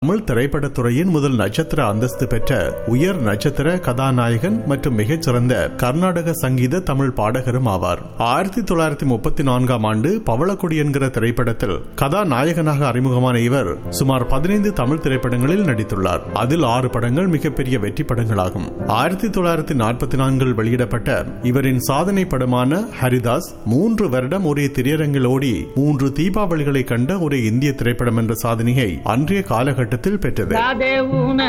தமிழ் திரைப்படத்துறையின் முதல் நட்சத்திர அந்தஸ்து பெற்ற உயர் நட்சத்திர கதாநாயகன் மற்றும் மிகச்சிறந்த கர்நாடக சங்கீத தமிழ் பாடகரும் ஆவார் ஆயிரத்தி தொள்ளாயிரத்தி முப்பத்தி நான்காம் ஆண்டு பவளக்குடி என்கிற திரைப்படத்தில் கதாநாயகனாக அறிமுகமான இவர் சுமார் பதினைந்து தமிழ் திரைப்படங்களில் நடித்துள்ளார் அதில் ஆறு படங்கள் மிகப்பெரிய வெற்றி படங்களாகும் ஆயிரத்தி தொள்ளாயிரத்தி நாற்பத்தி நான்கில் வெளியிடப்பட்ட இவரின் சாதனை படமான ஹரிதாஸ் மூன்று வருடம் ஒரே திரையரங்கில் ஓடி மூன்று தீபாவளிகளை கண்ட ஒரு இந்திய திரைப்படம் என்ற சாதனையை அன்றைய காலகட்டத்தில் பெற்றது ராதே உன